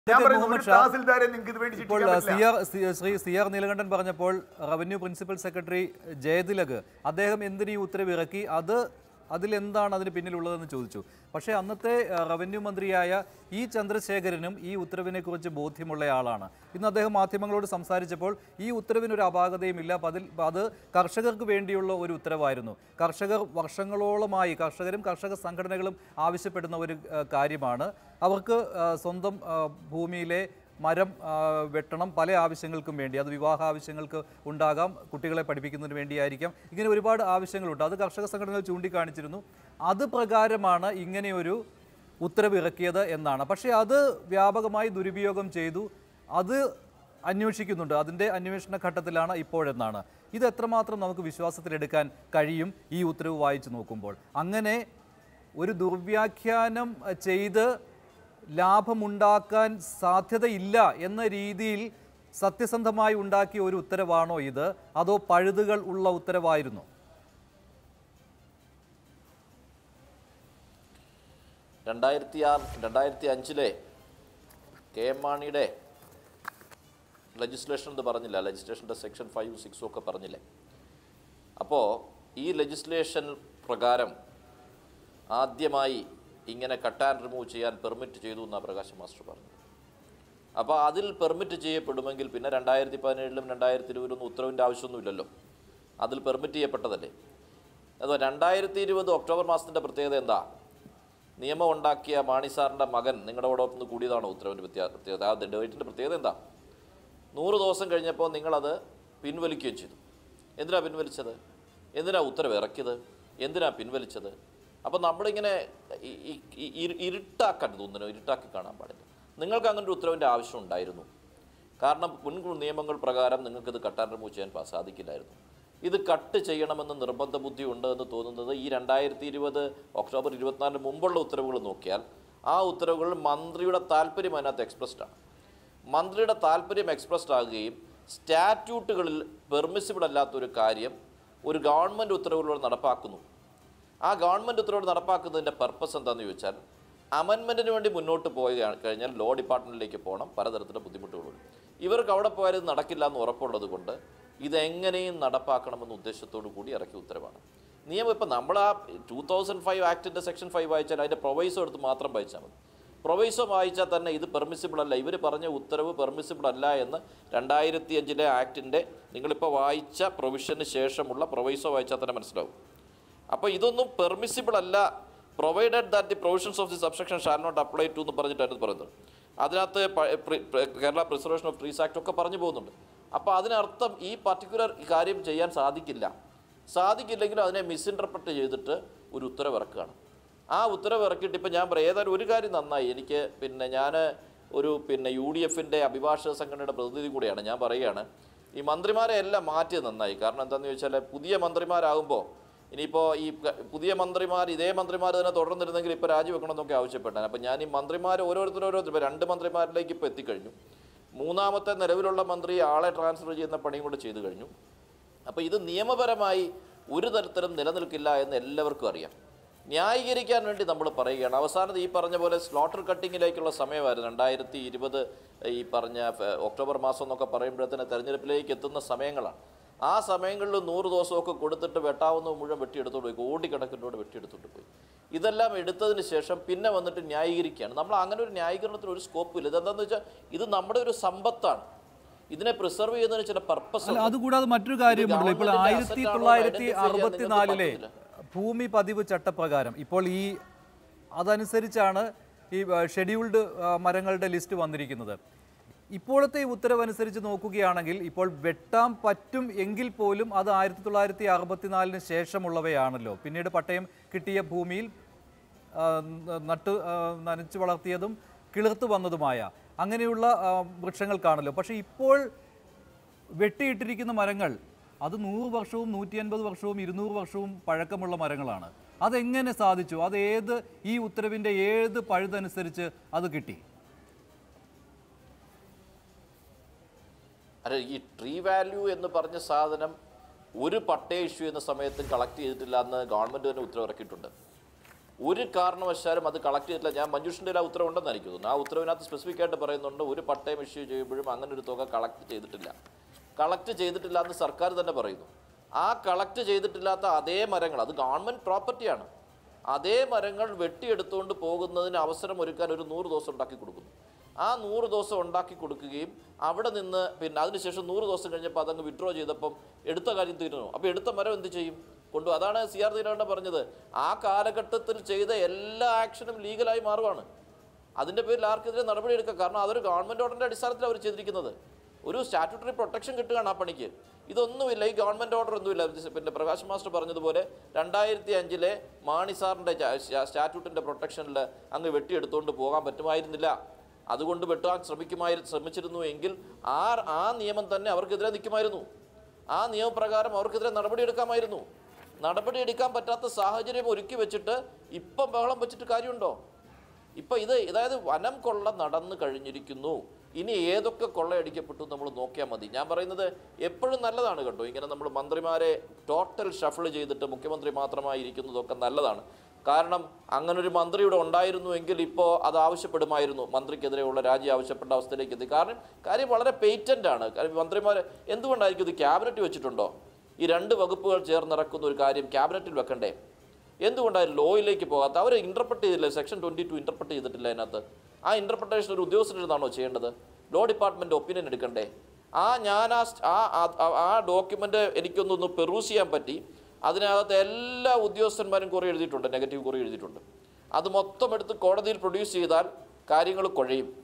ഞാൻ അഡ്വക്കേറ്റ് പറയുന്നു, മുഹമ്മദ് ഒരു ഷാ തഹസിൽദാരെ നിങ്ങൾക്ക് ഇത് വേണ്ടി ഇപ്പോൾ ശിക്ഷിക്കാൻ സി പറ്റില്ല. R C- Shri C R Neelakantan പറഞ്ഞപ്പോൾ റവന്യൂ പ്രിൻസിപ്പൽ സെക്രട്ടറി ജയതിലക് അദ്ദേഹം എന്തിന് ഈ ഉത്തരവ് ഇറക്കി അത് അതിലെന്താണ് അതിന് പിന്നിലുള്ളതെന്ന് ചോദിച്ചു പക്ഷേ അന്നത്തെ ആ, റവന്യൂ മന്ത്രിയായ ഇ ചന്ദ്രശേഖരനും ഈ ഉത്തരവിനെക്കുറിച്ച് ബോധ്യമുള്ള ആളാണ് ഇന്ന് അദ്ദേഹം മാധ്യമങ്ങളോട് സംസാരിച്ചപ്പോൾ ഈ ഉത്തരവിനൊരു അപാകതയുമില്ല അപ്പൊ അതിൽ അത് കർഷകർക്ക് വേണ്ടിയുള്ള ഒരു ഉത്തരവായിരുന്നു കർഷകർ വർഷങ്ങളോളമായി കർഷകരും കർഷക സംഘടനകളും ആവശ്യപ്പെടുന്ന ഒരു ആ, കാര്യമാണ് അവർക്ക് ആ, സ്വന്തം ആ, ഭൂമിയിലെ മരം ആ, വെട്ടണം പല ആവശ്യങ്ങൾക്കും വേണ്ടി അത് വിവാഹ ആവശ്യങ്ങൾക്ക് ഉണ്ടാകാം കുട്ടികളെ പഠിപ്പിക്കുന്നതിന് വേണ്ടിയായിരിക്കാം ഇങ്ങനെ ഒരുപാട് ആവശ്യങ്ങളുണ്ട് അത് കർഷക സംഘടനകൾ ചൂണ്ടിക്കാണിച്ചിരുന്നു അത് പ്രകാരമാണ് ഇങ്ങനെയൊരു ഉത്തരവ് ഇറക്കിയത് എന്നാണ് പക്ഷേ അത് വ്യാപകമായി ദുരുപയോഗം ചെയ്തു അത് അന്വേഷിക്കുന്നുണ്ട് അതിൻ്റെ അന്വേഷണ ഘട്ടത്തിലാണ് ഇപ്പോഴെന്നാണ് ഇത് എത്രമാത്രം നമുക്ക് വിശ്വാസത്തിലെടുക്കാൻ കഴിയും ഈ ഉത്തരവ് വായിച്ചു നോക്കുമ്പോൾ അങ്ങനെ ഒരു ദുർവ്യാഖ്യാനം അഹ്, ചെയ്ത് ലാഭമുണ്ടാക്കാൻ സാധ്യതയില്ല എന്ന രീതിയിൽ സത്യസന്ധമായി ഉണ്ടാക്കിയ ഒരു ഉത്തരവാണോ ഇത് അതോ പഴുതുകൾ ഉള്ള ഉത്തരവായിരുന്നോ രണ്ടായിരത്തി ആറ് രണ്ടായിരത്തി അഞ്ചിലെ കെ എം മാണിയുടെ ലെജിസ്ലേഷൻ എന്ന് പറഞ്ഞില്ല ലെജിസ്ലേഷൻ്റെ സെക്ഷൻ ഫൈവ് സിക്സും ഒക്കെ പറഞ്ഞില്ലേ അപ്പോൾ ഈ ലെജിസ്ലേഷൻ പ്രകാരം ആദ്യമായി ഇങ്ങനെ കട്ട് ആൻഡ് റിമൂവ് ചെയ്യാൻ പെർമിറ്റ് ചെയ്തു എന്നാണ് പ്രകാശ് മാസ്റ്റർ പറഞ്ഞത് അപ്പോൾ അതിൽ പെർമിറ്റ് ചെയ്യപ്പെടുമെങ്കിൽ പിന്നെ രണ്ടായിരത്തി പതിനേഴിലും രണ്ടായിരത്തി ഇരുപതിലൊന്നും ഉത്തരവിൻ്റെ ആവശ്യമൊന്നുമില്ലല്ലോ അതിൽ പെർമിറ്റ് ചെയ്യപ്പെട്ടതല്ലേ അതോ രണ്ടായിരത്തി ഇരുപത് ഒക്ടോബർ മാസത്തിൻ്റെ പ്രത്യേകത എന്താ നിയമം ഉണ്ടാക്കിയ മാണി സാറിൻ്റെ മകൻ നിങ്ങളുടെ കൂടെ ഒന്ന് കൂടിയതാണോ ഉത്തരവിൻ്റെ പ്രത്യേക പ്രത്യേകത ആ ഡേറ്റിൻ്റെ പ്രത്യേകത എന്താ നൂറ് ദിവസം കഴിഞ്ഞപ്പോൾ നിങ്ങളത് പിൻവലിക്കുകയും ചെയ്തു എന്തിനാ പിൻവലിച്ചത് എന്തിനാ ഉത്തരവ് ഇറക്കിയത് എന്തിനാ പിൻവലിച്ചത് അപ്പോൾ നമ്മളിങ്ങനെ ഈ- ഈ- ഈ- ഇരു- ഇരുട്ടാക്കരുത് ഒന്നിനും ഇരുട്ടാക്കി കാണാൻ പാടില്ല നിങ്ങൾക്ക് അങ്ങനെ ഒരു ഉത്തരവിൻ്റെ ആവശ്യം ഉണ്ടായിരുന്നു കാരണം മുൻ നിയമങ്ങൾ പ്രകാരം നിങ്ങൾക്കിത് കട്ടാൻ റിമൂവ് ചെയ്യാൻ പാ- സാധിക്കില്ലായിരുന്നു ഇത് കട്ട് ചെയ്യണമെന്ന് നിർബന്ധ ബുദ്ധി ഉണ്ട് എന്ന് തോന്നുന്നത് ഈ രണ്ടായിരത്തി ഇരുപത് ഒക്ടോബർ ഇരുപത്തിനാലിന് മുമ്പുള്ള ഉത്തരവുകൾ നോക്കിയാൽ ആ ഉത്തരവുകൾ മന്ത്രിയുടെ താല്പര്യം അതിനകത്ത് എക്സ്പ്രസ്ഡ് ആണ് മന്ത്രിയുടെ താല്പര്യം എക്സ്പ്രസ്ഡ് ആകുകയും സ്റ്റാറ്റ്യൂട്ടുകളിൽ പെർമിസിബിൾ അല്ലാത്തൊരു കാര്യം ഒരു ഗവൺമെൻറ് ഉത്തരവിലൂടെ നടപ്പാക്കുന്നു ആ ഗവൺമെൻറ് ഉത്തരവ് നടപ്പാക്കുന്നതിൻ്റെ പർപ്പസ് എന്താണെന്ന് ചോദിച്ചാൽ അമൻമെൻറ്റിന് വേണ്ടി മുന്നോട്ട് പോയി കഴിഞ്ഞാൽ ലോ ഡിപ്പാർട്ട്മെൻറ്റിലേക്ക് പോകണം പലതരത്തിലുള്ള ബുദ്ധിമുട്ടുകളുണ്ട് ഇവർക്ക് അവിടെ പോയാൽ ഇത് നടക്കില്ല എന്ന് ഉറപ്പുള്ളത് കൊണ്ട് ഇതെങ്ങനെയും നടപ്പാക്കണമെന്ന ഉദ്ദേശത്തോടു കൂടി ഇറക്കിയ ഉത്തരവാണ് നിയമം ഇപ്പം നമ്മൾ ആ ടൂ തൗസൻഡ് ഫൈവ് ആക്ടിൻ്റെ സെക്ഷൻ ഫൈവ് വായിച്ചാൽ അതിൻ്റെ പ്രൊവൈസോ എടുത്ത് മാത്രം വായിച്ചാൽ മതി പ്രൊവൈസോ വായിച്ചാൽ തന്നെ ഇത് പെർമിസിബിൾ അല്ല ഇവർ പറഞ്ഞ ഉത്തരവ് പെർമിസിബിൾ അല്ല എന്ന് രണ്ടായിരത്തി അഞ്ചിലെ ആക്ടിൻ്റെ നിങ്ങളിപ്പോൾ വായിച്ച പ്രൊവിഷന് ശേഷമുള്ള പ്രൊവൈസോ വായിച്ചാൽ തന്നെ മനസ്സിലാവും അപ്പോൾ ഇതൊന്നും പെർമിസിബിൾ അല്ല provided that the provisions of the subsection shall not apply to എന്ന് പറഞ്ഞിട്ടാണ് ഇത് പറയുന്നത് അതിനകത്ത് പ- പ്രി- പ്രി- Kerala preservation of trees act ഒക്കെ പറഞ്ഞു പോകുന്നുണ്ട് അപ്പോൾ അതിനർത്ഥം ഈ പർട്ടിക്കുലർ കാര്യം ചെയ്യാൻ സാധിക്കില്ല സാധിക്കില്ലെങ്കിലും അതിനെ മിസ്ഇൻറ്റർപ്രറ്റ് ചെയ്തിട്ട് ഒരു ഉത്തരവ് ഇറക്കുകയാണ് ആ ഉത്തരവ് ഇറക്കിയിട്ട് ഇപ്പം ഞാൻ പറയാം ഏതായാലും ഒരു കാര്യം നന്നായി എനിക്ക് പിന്നെ ഞാൻ ഒരു പിന്നെ യു ഡി എഫിൻ്റെ അഭിഭാഷക സംഘടനയുടെ പ്രതിനിധി കൂടിയാണ് ഞാൻ പറയുകയാണ് ഈ മന്ത്രിമാരെ എല്ലാം മാറ്റിയത് നന്നായി കാരണം എന്താണെന്ന് ചോദിച്ചാൽ പുതിയ മന്ത്രിമാരാകുമ്പോൾ ഇനിയിപ്പോൾ ഈ ക- പുതിയ മന്ത്രിമാർ ഇതേ മന്ത്രിമാർ തന്നെ തുടർന്നിരുന്നെങ്കിൽ ഇപ്പോൾ രാജിവെക്കണം എന്നൊക്കെ ആവശ്യപ്പെട്ടാണ് അപ്പോൾ ഞാൻ ഈ മന്ത്രിമാർ ഓരോരുത്തർ ഓരോരുത്തർ ഇപ്പോൾ രണ്ട് മന്ത്രിമാരിലേക്ക് ഇപ്പോൾ എത്തിക്കഴിഞ്ഞു മൂന്നാമത്തെ നിലവിലുള്ള മന്ത്രി ആളെ ട്രാൻസ്ഫർ ചെയ്യുന്ന പണിയും കൂടെ ചെയ്തു കഴിഞ്ഞു അപ്പോൾ ഇത് നിയമപരമായി ഒരു തരത്തിലും നിലനിൽക്കില്ല എന്ന് എല്ലാവർക്കും അറിയാം ന്യായീകരിക്കാൻ വേണ്ടി നമ്മൾ പറയുകയാണ് അവസാനത്ത് ഈ പറഞ്ഞ പോലെ സ്ലോട്ടർ കട്ടിങ്ങിലേക്കുള്ള സമയമായിരുന്നു രണ്ടായിരത്തി ഇരുപത് ഈ പറഞ്ഞ ഫ- ഒക്ടോബർ മാസം എന്നൊക്കെ പറയുമ്പോഴത്തേന് തെരഞ്ഞെടുപ്പിലേക്ക് എത്തുന്ന സമയങ്ങളാണ് ആ സമയങ്ങളിൽ നൂറ് ദിവസമൊക്കെ കൊടുത്തിട്ട് വെട്ടാവുന്ന മുഴുവൻ വെട്ടിയെടുത്തോണ്ട് പോയി കോടിക്കണക്കിനോട് വെട്ടിയെടുത്തോണ്ട് പോയി ഇതെല്ലാം എടുത്തതിന് ശേഷം പിന്നെ വന്നിട്ട് ന്യായീകരിക്കുകയാണ് നമ്മൾ അങ്ങനെ ഒരു ന്യായീകരണത്തിന് ഒരു സ്കോപ്പില്ല ഇതെന്താണെന്ന് വെച്ചാൽ ഇത് നമ്മുടെ ഒരു സമ്പത്താണ് ഇതിനെ പ്രിസർവ് ചെയ്യുന്നതിന് ചില പർപ്പസ് അല്ല അതുകൂടാതെ മറ്റൊരു കാര്യമുണ്ടല്ലോ ഇപ്പോൾ ഗവൺമെന്റിന്റെ ആയിരത്തി asset ആണോ തൊള്ളായിരത്തി identify ചെയ്യാൻ അറുപത്തിനാലിലെ നിങ്ങൾക്ക് ഭൂമി പതിവ് ചട്ടപ്രകാരം ഇപ്പോൾ ഈ അതനുസരിച്ചാണ് ഈ ആ, ഷെഡ്യൂൾഡ് ആ, മരങ്ങളുടെ ലിസ്റ്റ് വന്നിരിക്കുന്നത് ഇപ്പോഴത്തെ ഈ ഉത്തരവനുസരിച്ച് നോക്കുകയാണെങ്കിൽ ഇപ്പോൾ വെട്ടാൻ പറ്റും എങ്കിൽ പോലും അത് ആയിരത്തി തൊള്ളായിരത്തി അറുപത്തിനാലിന് ശേഷമുള്ളവയാണല്ലോ പിന്നീട് പട്ടയം കിട്ടിയ ഭൂമിയിൽ ആ, ന- നട്ട് ആ, നനച്ചു വളർത്തിയതും കിളിർത്ത് വന്നതുമായ അങ്ങനെയുള്ള ആ, വൃക്ഷങ്ങൾക്കാണല്ലോ പക്ഷേ ഇപ്പോൾ വെട്ടിയിട്ടിരിക്കുന്ന മരങ്ങൾ അത് നൂറ് വർഷവും നൂറ്റി അൻപത് വർഷവും ഇരുന്നൂറ് വർഷവും പഴക്കമുള്ള മരങ്ങളാണ് അതെങ്ങനെ സാധിച്ചു അത് ഏത് ഈ ഉത്തരവിൻ്റെ ഏത് പഴുതനുസരിച്ച് അത് കിട്ടി അല്ല ഈ ട്രീ വാല്യൂ എന്ന് പറഞ്ഞ സാധനം ഒരു പട്ടയ ഇഷ്യൂ ചെയ്യുന്ന സമയത്തും കളക്ട് ചെയ്തിട്ടില്ല എന്ന് ഗവൺമെൻറ് തന്നെ ഉത്തരവിറക്കിയിട്ടുണ്ട് ഒരു കാരണവശാലും അത് കളക്ട് ചെയ്തിട്ടില്ല ഞാൻ മഞ്ജുഷിൻ്റെ ആ ഉത്തരവുണ്ടെന്ന് എനിക്ക് തോന്നുന്നു ആ ഉത്തരവിനകത്ത് സ്പെസിഫിക് ആയിട്ട് പറയുന്നുണ്ട് ഒരു പട്ടയം ഇഷ്യൂ ചെയ്യുമ്പോഴും അങ്ങനെ ഒരു തുക കളക്ട് ചെയ്തിട്ടില്ല കളക്ട് ചെയ്തിട്ടില്ല എന്ന് സർക്കാർ തന്നെ പറയുന്നു ആ കളക്ട് ചെയ്തിട്ടില്ലാത്ത അതേ മരങ്ങൾ അത് ഗവൺമെൻറ് പ്രോപ്പർട്ടിയാണ് അതേ മരങ്ങൾ വെട്ടിയെടുത്തുകൊണ്ട് പോകുന്നതിന് അവസരം ഒരുക്കാൻ ഒരു നൂറ് ദിവസം ഉണ്ടാക്കി കൊടുക്കുന്നു ആ നൂറ് ദിവസം ഉണ്ടാക്കി കൊടുക്കുകയും അവിടെ നിന്ന് പിന്നെ അതിനുശേഷം നൂറ് ദിവസം കഴിഞ്ഞപ്പോൾ അതങ്ങ് വിഡ്രോ ചെയ്തപ്പം എടുത്ത കാര്യം തീരുന്നു അപ്പോൾ എടുത്ത മരം എന്ത് ചെയ്യും കൊണ്ടു അതാണ് സി ആർ തീരാണ്ട പറഞ്ഞത് ആ കാലഘട്ടത്തിൽ ചെയ്ത എല്ലാ ആക്ഷനും ലീഗലായി മാറുവാണ് അതിൻ്റെ പേരിൽ ആർക്കെതിരെ നടപടിയെടുക്കുക കാരണം അതൊരു ഗവൺമെൻറ് ഓർഡറിൻ്റെ അടിസ്ഥാനത്തിൽ അവർ ചെയ്തിരിക്കുന്നത് ഒരു സ്റ്റാറ്റ്യൂട്ടറി പ്രൊട്ടക്ഷൻ കിട്ടുകയാണ് ആ പണിക്ക് ഇതൊന്നുമില്ല ഈ ഗവൺമെൻറ് ഓർഡർ ഒന്നുമില്ല ഇത് പിന്നെ പ്രകാശ് മാസ്റ്റർ പറഞ്ഞതുപോലെ രണ്ടായിരത്തി അഞ്ചിലെ മാണി സാറിൻ്റെ സ്റ്റാറ്റ്യൂട്ടിൻ്റെ പ്രൊട്ടക്ഷനിൽ അങ്ങ് വെട്ടിയെടുത്തുകൊണ്ട് പോകാൻ പറ്റുമായിരുന്നില്ല അതുകൊണ്ട് വെട്ടാൻ ശ്രമിക്കുമായി ശ്രമിച്ചിരുന്നു എങ്കിൽ ആ ആ നിയമം തന്നെ അവർക്കെതിരെ നിൽക്കുമായിരുന്നു ആ നിയമപ്രകാരം അവർക്കെതിരെ നടപടിയെടുക്കാമായിരുന്നു നടപടിയെടുക്കാൻ പറ്റാത്ത സാഹചര്യം ഒരുക്കി വെച്ചിട്ട് ഇപ്പം ബഹളം വെച്ചിട്ട് കാര്യമുണ്ടോ ഇപ്പം ഇത് അതായത് വനം കൊള്ള നടന്നു കഴിഞ്ഞിരിക്കുന്നു ഇനി ഏതൊക്കെ കൊള്ളയടിക്കപ്പെട്ടു നമ്മൾ നോക്കിയാൽ മതി ഞാൻ പറയുന്നത് എപ്പോഴും നല്ലതാണ് കേട്ടോ ഇങ്ങനെ നമ്മൾ മന്ത്രിമാരെ ടോട്ടൽ ഷഫിൾ ചെയ്തിട്ട് മുഖ്യമന്ത്രി മാത്രമായി ഇരിക്കുന്നതൊക്കെ നല്ലതാണ് കാരണം അങ്ങനെ ഒരു മന്ത്രി ഇവിടെ ഉണ്ടായിരുന്നുവെങ്കിൽ ഇപ്പോൾ അത് ആവശ്യപ്പെടുമായിരുന്നു മന്ത്രിക്കെതിരെയുള്ള രാജി ആവശ്യപ്പെട്ട അവസ്ഥയിലേക്ക് എത്തി കാരണം കാര്യം വളരെ പേറ്റൻ്റ് ആണ് കാര്യം മന്ത്രിമാർ എന്തുകൊണ്ടായിരിക്കും ഇത് ക്യാബിനറ്റ് വെച്ചിട്ടുണ്ടോ ഈ രണ്ട് വകുപ്പുകൾ ചേർന്നിറക്കുന്ന ഒരു കാര്യം ക്യാബിനറ്റിൽ വെക്കണ്ടേ എന്തുകൊണ്ടാണ് ലോയിലേക്ക് പോകാത്ത അവർ ഇന്റർപ്രറ്റ് ചെയ്തില്ല സെക്ഷൻ ട്വൻറ്റി ടു ഇന്റർപ്രറ്റ് ചെയ്തിട്ടില്ല അതിനകത്ത് ആ ഇന്റർപ്രിട്ടേഷൻ ഒരു ഉദ്യോഗസ്ഥനാണോ ചെയ്യേണ്ടത് ലോ ഡിപ്പാർട്ട്മെന്റ് ഒപ്പീനിയൻ എടുക്കണ്ടേ ആ ഞാൻ ആ സ്റ്റ്- ആ ആ- ആ- ആ ഡോക്യുമെന്റ് എനിക്കൊന്നൊന്ന് പെറൂസ് ചെയ്യാൻ പറ്റി അതിനകത്ത് എല്ലാ ഉദ്യോഗസ്ഥന്മാരും കുറെ എഴുതിയിട്ടുണ്ട് നെഗറ്റീവ് കുറെ എഴുതിയിട്ടുണ്ട് അത് മൊത്തം എടുത്ത് കോടതിയിൽ പ്രൊഡ്യൂസ് ചെയ്താൽ കാര്യങ്ങൾ കുഴയും